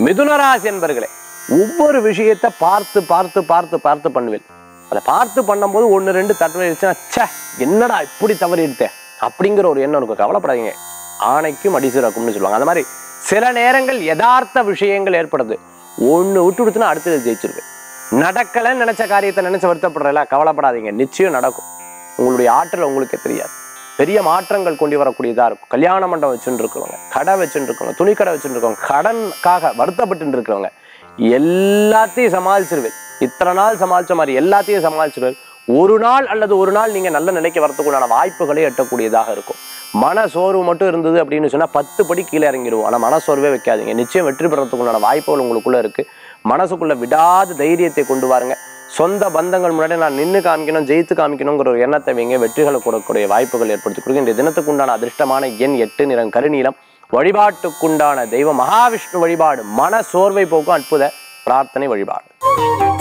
மிதுனராசி என்பர்களே ஒவ்வொரு விஷயத்தை பார்த்து பார்த்து பார்த்து பார்த்து பண்ணுவேன் அதை பார்த்து பண்ணும்போது ஒன்று ரெண்டு தட்டுச்சுன்னா ச்சே என்னடா இப்படி தவறி எடுத்தேன் அப்படிங்கிற ஒரு எண்ணம் இருக்கும் கவலைப்படாதீங்க ஆணைக்கும் அடிசிறக்கும்னு சொல்லுவாங்க அந்த மாதிரி சில நேரங்கள் யதார்த்த விஷயங்கள் ஏற்படுது ஒன்று விட்டு விடுத்துனா அடுத்தது ஜெயிச்சிருவேன் நடக்கலைன்னு நினைச்ச காரியத்தை நினைச்சு வருத்தப்படுறல கவலைப்படாதீங்க நிச்சயம் நடக்கும் உங்களுடைய ஆற்றல் உங்களுக்கே தெரியாது பெரிய மாற்றங்கள் கொண்டு வரக்கூடியதா இருக்கும் கல்யாண மண்டபம் வச்சுட்டு இருக்கிறவங்க கடை வச்சுட்டு இருக்கவங்க துணி கடை வச்சுட்டு இருக்கவங்க கடனுக்காக வருத்தப்பட்டு இருக்கிறவங்க எல்லாத்தையும் சமாளிச்சிருவேன் இத்தனை நாள் சமாளிச்ச மாதிரி எல்லாத்தையும் சமாளிச்சிருவேன் ஒரு நாள் அல்லது ஒரு நாள் நீங்க நல்ல நிலைக்கு வரத்துக்குண்டான வாய்ப்புகளை எட்டக்கூடியதாக இருக்கும் மன சோர்வு மட்டும் இருந்தது அப்படின்னு சொன்னா பத்து படி கீழே இறங்கிடுவோம் ஆனா மன சோர்வே வைக்காதீங்க நிச்சயம் வெற்றி பெறத்துக்குண்டான வாய்ப்புகள் உங்களுக்குள்ள இருக்கு மனசுக்குள்ள விடாத தைரியத்தை கொண்டு வாருங்க சொந்த பந்தங்கள் முன்னாடி நான் நின்று காமிக்கணும் ஜெயித்து காமிக்கணுங்கிற ஒரு எண்ணத்தை வைங்க வெற்றிகளை கொடுக்கக்கூடிய வாய்ப்புகள் ஏற்படுத்தி கொடுங்க இந்த தினத்துக்கு உண்டான அதிர்ஷ்டமான எண் எட்டு நிறம் கருநீலம் வழிபாட்டுக்குண்டான தெய்வம் மகாவிஷ்ணு வழிபாடு மன சோர்வை போக்கும் அற்புத பிரார்த்தனை வழிபாடு